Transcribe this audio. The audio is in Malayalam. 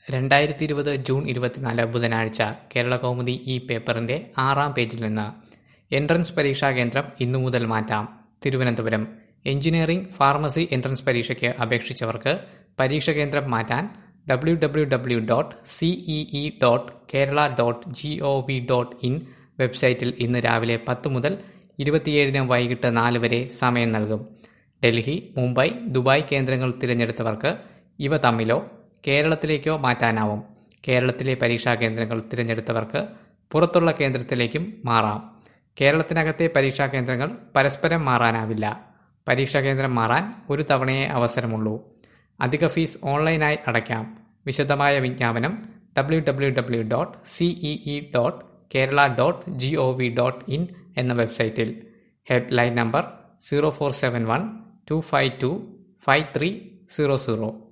രണ്ടായിരത്തി ഇരുപത് ജൂൺ ഇരുപത്തിനാല് ബുധനാഴ്ച കേരളകൗമുദി ഈ പേപ്പറിന്റെ ആറാം പേജിൽ നിന്ന് എൻട്രൻസ് പരീക്ഷാ കേന്ദ്രം ഇന്നു മുതൽ മാറ്റാം തിരുവനന്തപുരം എഞ്ചിനീയറിംഗ് ഫാർമസി എൻട്രൻസ് പരീക്ഷയ്ക്ക് അപേക്ഷിച്ചവർക്ക് പരീക്ഷ കേന്ദ്രം മാറ്റാൻ W W W dot C E E dot Kerala dot G O V dot in വെബ്സൈറ്റിൽ ഇന്ന് രാവിലെ പത്ത് മുതൽ ഇരുപത്തിയേഴിന് വൈകിട്ട് നാല് വരെ സമയം നൽകും ഡൽഹി മുംബൈ ദുബായ് കേന്ദ്രങ്ങൾ തിരഞ്ഞെടുത്തവർക്ക് ഇവ തമ്മിലോ കേരളത്തിലേക്കോ മാറ്റാനാവും കേരളത്തിലെ പരീക്ഷാ കേന്ദ്രങ്ങൾ തിരഞ്ഞെടുത്തവർക്ക് പുറത്തുള്ള കേന്ദ്രത്തിലേക്കും മാറാം കേരളത്തിനകത്തെ പരീക്ഷാ കേന്ദ്രങ്ങൾ പരസ്പരം മാറാനാവില്ല പരീക്ഷാ കേന്ദ്രം മാറാൻ ഒരു തവണയേ അവസരമുള്ളൂ അധിക ഫീസ് ഓൺലൈനായി അടയ്ക്കാം വിശദമായ വിജ്ഞാപനം W W W dot C E E dot Kerala dot G O V dot in എന്ന വെബ്സൈറ്റിൽ helpline number zero four seven one two five two five three zero zero